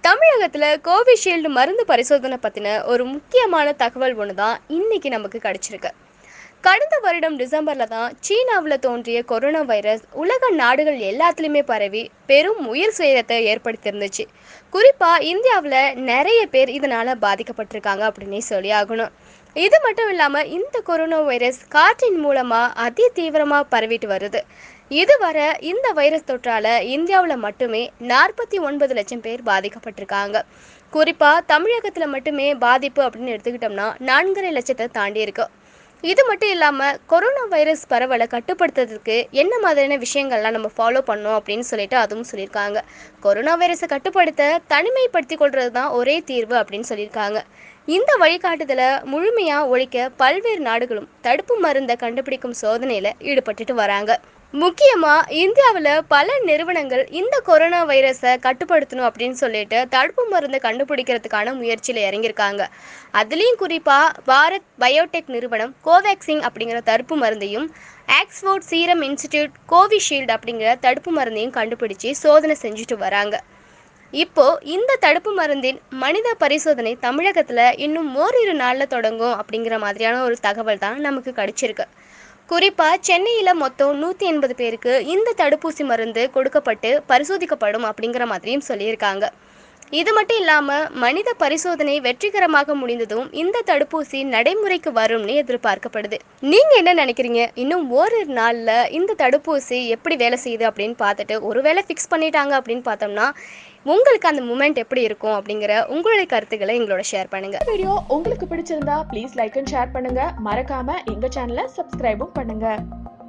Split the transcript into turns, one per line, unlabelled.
தமிழகத்தில் கோவிஷீல்டு மருந்து பரிசோதனை பற்றின ஒரு முக்கியமான தகவல் ஒன்று தான் இன்னைக்கு நமக்கு கிடைச்சிருக்கு கடந்த வருடம் டிசம்பரில் தான் சீனாவில் தோன்றிய கொரோனா வைரஸ் உலக நாடுகள் எல்லாத்துலேயுமே பரவி பெரும் உயிர் சேதத்தை ஏற்படுத்தியிருந்துச்சு குறிப்பாக இந்தியாவில் நிறைய பேர் இதனால் பாதிக்கப்பட்டிருக்காங்க அப்படின்னே சொல்லி ஆகணும் இது மட்டும் இல்லாமல் இந்த கொரோனா வைரஸ் காற்றின் மூலமாக அதி தீவிரமாக பரவிட்டு வருது இதுவரை இந்த வைரஸ் தொற்றால இந்தியாவில் மட்டுமே நாற்பத்தி ஒன்பது லட்சம் பேர் பாதிக்கப்பட்டிருக்காங்க குறிப்பாக தமிழகத்தில் மட்டுமே பாதிப்பு அப்படின்னு எடுத்துக்கிட்டோம்னா நான்கரை லட்சத்தை தாண்டி இருக்கு இது மட்டும் இல்லாமல் கொரோனா வைரஸ் பரவலை கட்டுப்படுத்துறதுக்கு என்ன மாதிரியான விஷயங்கள்லாம் நம்ம ஃபாலோ பண்ணோம் அப்படின்னு சொல்லிட்டு அதுவும் சொல்லியிருக்காங்க கொரோனா வைரஸை கட்டுப்படுத்த தனிமைப்படுத்தி கொள்வது தான் ஒரே தீர்வு அப்படின்னு சொல்லியிருக்காங்க இந்த வழிகாட்டுதலை முழுமையாக ஒழிக்க பல்வேறு நாடுகளும் தடுப்பு மருந்தை கண்டுபிடிக்கும் சோதனையில் ஈடுபட்டுட்டு வராங்க முக்கியமாக இந்தியாவில் பல நிறுவனங்கள் இந்த கொரோனா வைரஸை கட்டுப்படுத்தணும் அப்படின்னு சொல்லிட்டு தடுப்பு மருந்தை கண்டுபிடிக்கிறதுக்கான முயற்சியில் இறங்கியிருக்காங்க அதுலேயும் குறிப்பாக பாரத் பயோடெக் நிறுவனம் கோவேக்சின் அப்படிங்கிற தடுப்பு மருந்தையும் ஆக்ஸ்ஃபோர்ட் சீரம் இன்ஸ்டிடியூட் கோவிஷீல்டு அப்படிங்கிற தடுப்பு மருந்தையும் கண்டுபிடிச்சு சோதனை செஞ்சுட்டு வராங்க இப்போ இந்த தடுப்பு மருந்தின் மனித பரிசோதனை தமிழகத்தில் இன்னும் ஓரிரு நாளில் தொடங்கும் அப்படிங்கிற மாதிரியான ஒரு தகவல் தான் நமக்கு கிடைச்சிருக்கு குறிப்பாக சென்னையில் மொத்தம் நூற்றி எண்பது பேருக்கு இந்த தடுப்பூசி மருந்து கொடுக்கப்பட்டு பரிசோதிக்கப்படும் அப்படிங்கிற மாதிரியும் சொல்லியிருக்காங்க இது மட்டும் இல்லாமல் மனித பரிசோதனை வெற்றிகரமாக முடிந்ததும் இந்த தடுப்பூசி நடைமுறைக்கு வரும்னு எதிர்பார்க்கப்படுது நீங்கள் என்ன நினைக்கிறீங்க இன்னும் ஓரிரு நாளில் இந்த தடுப்பூசி எப்படி வேலை செய்யுது அப்படின்னு பார்த்துட்டு ஒருவேளை ஃபிக்ஸ் பண்ணிட்டாங்க அப்படின்னு பார்த்தோம்னா உங்களுக்கு அந்த மூமெண்ட் எப்படி இருக்கும் அப்படிங்கிற உங்களுடைய கருத்துக்களை எங்களோட ஷேர் பண்ணுங்கள்
வீடியோ உங்களுக்கு பிடிச்சிருந்தா ப்ளீஸ் லைக் அண்ட் ஷேர் பண்ணுங்க மறக்காம எங்க சேனலை சப்ஸ்கிரைபும் பண்ணுங்க